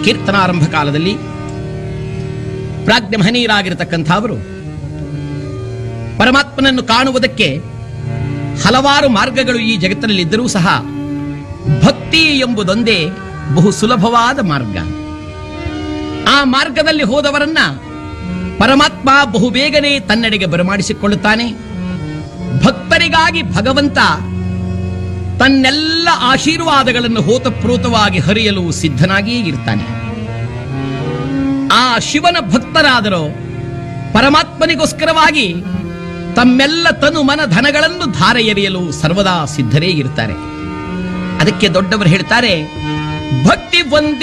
ಕೀರ್ತನಾರಂಭ ಕಾಲದಲ್ಲಿ ಪ್ರಾಜ್ಞ ಮಹನೀಯರಾಗಿರತಕ್ಕಂಥ ಅವರು ಪರಮಾತ್ಮನನ್ನು ಕಾಣುವುದಕ್ಕೆ ಹಲವಾರು ಮಾರ್ಗಗಳು ಈ ಜಗತ್ತಿನಲ್ಲಿ ಇದ್ದರೂ ಸಹ ಭಕ್ತಿ ಎಂಬುದೊಂದೇ ಬಹು ಸುಲಭವಾದ ಮಾರ್ಗ ಆ ಮಾರ್ಗದಲ್ಲಿ ಹೋದವರನ್ನ ಪರಮಾತ್ಮ ಬಹುಬೇಗನೆ ತನ್ನೆಡೆಗೆ ಬರಮಾಡಿಸಿಕೊಳ್ಳುತ್ತಾನೆ ಭಕ್ತರಿಗಾಗಿ ಭಗವಂತ ತನ್ನೆಲ್ಲ ಆಶೀರ್ವಾದಗಳನ್ನು ಹೋತಪ್ರೋತವಾಗಿ ಹರಿಯಲು ಸಿದ್ಧನಾಗಿಯೇ ಇರ್ತಾನೆ ಆ ಶಿವನ ಭಕ್ತರಾದರೋ ಪರಮಾತ್ಮನಿಗೋಸ್ಕರವಾಗಿ ತಮ್ಮೆಲ್ಲ ತನು ಮನ ಧನಗಳನ್ನು ಧಾರೆ ಎರೆಯಲು ಸರ್ವದಾ ಸಿದ್ಧರೇ ಇರ್ತಾರೆ ಅದಕ್ಕೆ ದೊಡ್ಡವರು ಹೇಳ್ತಾರೆ ಭಕ್ತಿ ಒಂದೇ